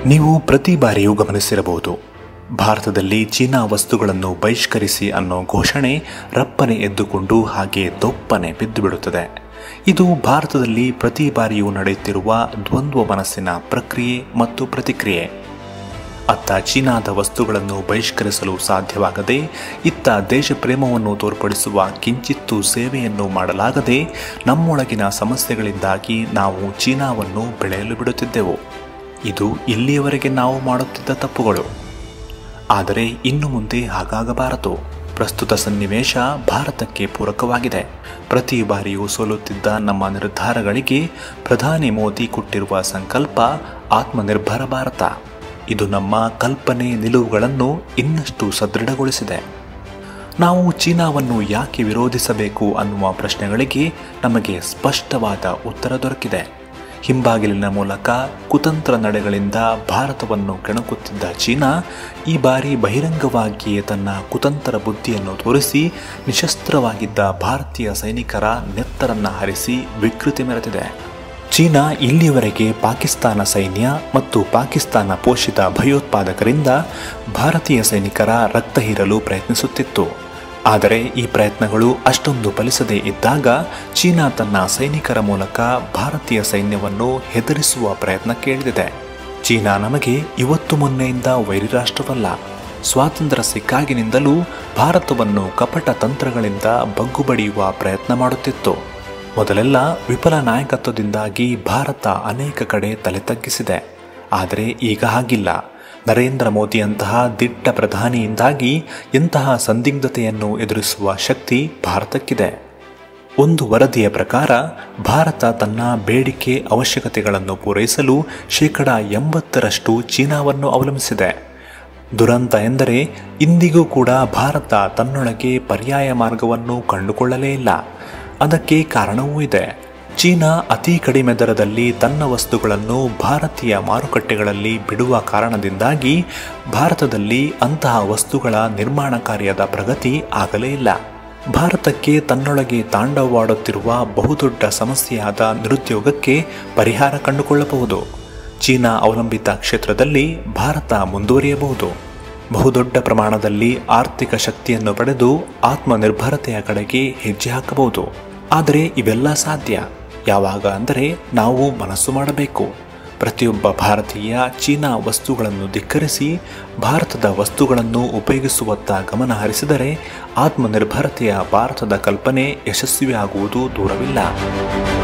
ನೀವು ಪ್ರತಿ ಬಾರಿಯೂ ಗಮನಿಸಿರಬಹುದು ಭಾರತದಲ್ಲಿ ಚೀನಾ ವಸ್ತುಗಳನ್ನು ಬಹಿಷ್ಕರಿಸಿ ಅನ್ನೋ ಘೋಷಣೆ ರಪ್ಪನೆ ಎದ್ದುಕೊಂಡು ಹಾಗೆ ದೊಪ್ಪನೆ ಬಿದ್ದು ಬಿಡುತ್ತದೆ ಇದು ಭಾರತದಲ್ಲಿ ಪ್ರತಿ ಬಾರಿಯೂ ನಡೆಯುತ್ತಿರುವ ದ್ವಂದ್ವ ಮನಸ್ಸಿನ ಪ್ರಕ್ರಿಯೆ ಮತ್ತು ಪ್ರತಿಕ್ರಿಯೆ ಅತ್ತ ಚೀನಾದ ವಸ್ತುಗಳನ್ನು ಬಹಿಷ್ಕರಿಸಲು ಸಾಧ್ಯವಾಗದೆ ಇತ್ತ ದೇಶ ಪ್ರೇಮವನ್ನು ತೋರ್ಪಡಿಸುವ ಕಿಂಚಿತ್ತೂ ಸೇವೆಯನ್ನು ಮಾಡಲಾಗದೆ ನಮ್ಮೊಳಗಿನ ಸಮಸ್ಯೆಗಳಿಂದಾಗಿ ನಾವು ಚೀನಾವನ್ನು ಬೆಳೆಯಲು ಬಿಡುತ್ತಿದ್ದೆವು ಇದು ಇಲ್ಲಿಯವರೆಗೆ ನಾವು ಮಾಡುತ್ತಿದ್ದ ತಪ್ಪುಗಳು ಆದರೆ ಇನ್ನು ಮುಂದೆ ಹಾಗಾಗಬಾರದು ಪ್ರಸ್ತುತ ಸನ್ನಿವೇಶ ಭಾರತಕ್ಕೆ ಪೂರಕವಾಗಿದೆ ಪ್ರತಿ ಬಾರಿಯೂ ಸೋಲುತ್ತಿದ್ದ ನಮ್ಮ ನಿರ್ಧಾರಗಳಿಗೆ ಪ್ರಧಾನಿ ಮೋದಿ ಕೊಟ್ಟಿರುವ ಸಂಕಲ್ಪ ಆತ್ಮನಿರ್ಭರ ಭಾರತ ಇದು ನಮ್ಮ ಕಲ್ಪನೆ ನಿಲುವುಗಳನ್ನು ಇನ್ನಷ್ಟು ಸದೃಢಗೊಳಿಸಿದೆ ನಾವು ಚೀನಾವನ್ನು ಯಾಕೆ ವಿರೋಧಿಸಬೇಕು ಅನ್ನುವ ಪ್ರಶ್ನೆಗಳಿಗೆ ನಮಗೆ ಸ್ಪಷ್ಟವಾದ ಉತ್ತರ ದೊರಕಿದೆ ಹಿಂಬಾಗಿಲಿನ ಮೂಲಕ ಕುತಂತ್ರ ನಡೆಗಳಿಂದ ಭಾರತವನ್ನು ಕೆಣಕುತ್ತಿದ್ದ ಚೀನಾ ಈ ಬಾರಿ ಬಹಿರಂಗವಾಗಿಯೇ ತನ್ನ ಕುತಂತ್ರ ಬುದ್ಧಿಯನ್ನು ತೋರಿಸಿ ನಿಶಸ್ತ್ರವಾಗಿದ್ದ ಭಾರತೀಯ ಸೈನಿಕರ ನೆತ್ತರನ್ನ ಹರಿಸಿ ವಿಕೃತಿ ಮೆರೆದಿದೆ ಚೀನಾ ಇಲ್ಲಿಯವರೆಗೆ ಪಾಕಿಸ್ತಾನ ಸೈನ್ಯ ಮತ್ತು ಪಾಕಿಸ್ತಾನ ಪೋಷಿತ ಭಯೋತ್ಪಾದಕರಿಂದ ಭಾರತೀಯ ಸೈನಿಕರ ರಕ್ತ ಹೀರಲು ಪ್ರಯತ್ನಿಸುತ್ತಿತ್ತು ಆದರೆ ಈ ಪ್ರಯತ್ನಗಳು ಅಷ್ಟೊಂದು ಫಲಿಸದೇ ಇದ್ದಾಗ ಚೀನಾ ತನ್ನ ಸೈನಿಕರ ಮೂಲಕ ಭಾರತೀಯ ಸೈನ್ಯವನ್ನು ಹೆದರಿಸುವ ಪ್ರಯತ್ನ ಕೇಳಿದೆ ಚೀನಾ ನಮಗೆ ಇವತ್ತು ಮೊನ್ನೆಯಿಂದ ವೈರಿ ರಾಷ್ಟ್ರವಲ್ಲ ಸ್ವಾತಂತ್ರ್ಯ ಸಿಕ್ಕಾಗಿನಿಂದಲೂ ಭಾರತವನ್ನು ಕಪಟ ತಂತ್ರಗಳಿಂದ ಬಗ್ಗುಬಡಿಯುವ ಪ್ರಯತ್ನ ಮಾಡುತ್ತಿತ್ತು ಮೊದಲೆಲ್ಲ ವಿಫಲ ನಾಯಕತ್ವದಿಂದಾಗಿ ಭಾರತ ಅನೇಕ ಕಡೆ ತಲೆ ತಗ್ಗಿಸಿದೆ ಆದರೆ ಈಗ ಹಾಗಿಲ್ಲ ನರೇಂದ್ರ ಮೋದಿಯಂತಹ ದಿಟ್ಟ ಪ್ರಧಾನಿಯಿಂದಾಗಿ ಇಂತಹ ಸಂದಿಗ್ಧತೆಯನ್ನು ಎದುರಿಸುವ ಶಕ್ತಿ ಭಾರತಕ್ಕಿದೆ ಒಂದು ವರದಿಯ ಪ್ರಕಾರ ಭಾರತ ತನ್ನ ಬೇಡಿಕೆ ಅವಶ್ಯಕತೆಗಳನ್ನು ಪೂರೈಸಲು ಶೇಕಡ ಎಂಬತ್ತರಷ್ಟು ಚೀನಾವನ್ನು ಅವಲಂಬಿಸಿದೆ ದುರಂತ ಎಂದರೆ ಇಂದಿಗೂ ಕೂಡ ಭಾರತ ತನ್ನೊಳಗೆ ಪರ್ಯಾಯ ಮಾರ್ಗವನ್ನು ಕಂಡುಕೊಳ್ಳಲೇ ಇಲ್ಲ ಅದಕ್ಕೆ ಕಾರಣವೂ ಇದೆ ಚೀನಾ ಅತಿ ಕಡಿಮೆ ದರದಲ್ಲಿ ತನ್ನ ವಸ್ತುಗಳನ್ನು ಭಾರತೀಯ ಮಾರುಕಟ್ಟೆಗಳಲ್ಲಿ ಬಿಡುವ ಕಾರಣದಿಂದಾಗಿ ಭಾರತದಲ್ಲಿ ಅಂತಹ ವಸ್ತುಗಳ ನಿರ್ಮಾಣ ಕಾರ್ಯದ ಪ್ರಗತಿ ಆಗಲೇ ಇಲ್ಲ ಭಾರತಕ್ಕೆ ತನ್ನೊಳಗೆ ತಾಂಡವವಾಡುತ್ತಿರುವ ಬಹುದೊಡ್ಡ ಸಮಸ್ಯೆಯಾದ ನಿರುದ್ಯೋಗಕ್ಕೆ ಪರಿಹಾರ ಕಂಡುಕೊಳ್ಳಬಹುದು ಚೀನಾ ಅವಲಂಬಿತ ಕ್ಷೇತ್ರದಲ್ಲಿ ಭಾರತ ಮುಂದುವರಿಯಬಹುದು ಬಹುದೊಡ್ಡ ಪ್ರಮಾಣದಲ್ಲಿ ಆರ್ಥಿಕ ಶಕ್ತಿಯನ್ನು ಪಡೆದು ಆತ್ಮನಿರ್ಭರತೆಯ ಕಡೆಗೆ ಹೆಜ್ಜೆ ಹಾಕಬಹುದು ಆದರೆ ಇವೆಲ್ಲ ಸಾಧ್ಯ ಯಾವಾಗ ಅಂದರೆ ನಾವು ಮನಸ್ಸು ಮಾಡಬೇಕು ಪ್ರತಿಯೊಬ್ಬ ಭಾರತೀಯ ಚೀನಾ ವಸ್ತುಗಳನ್ನು ಧಿಕ್ಕರಿಸಿ ಭಾರತದ ವಸ್ತುಗಳನ್ನು ಉಪಯೋಗಿಸುವತ್ತ ಗಮನ ಹರಿಸಿದರೆ ಆತ್ಮನಿರ್ಭರತೆಯ ಭಾರತದ ಕಲ್ಪನೆ ಯಶಸ್ವಿಯಾಗುವುದು ದೂರವಿಲ್ಲ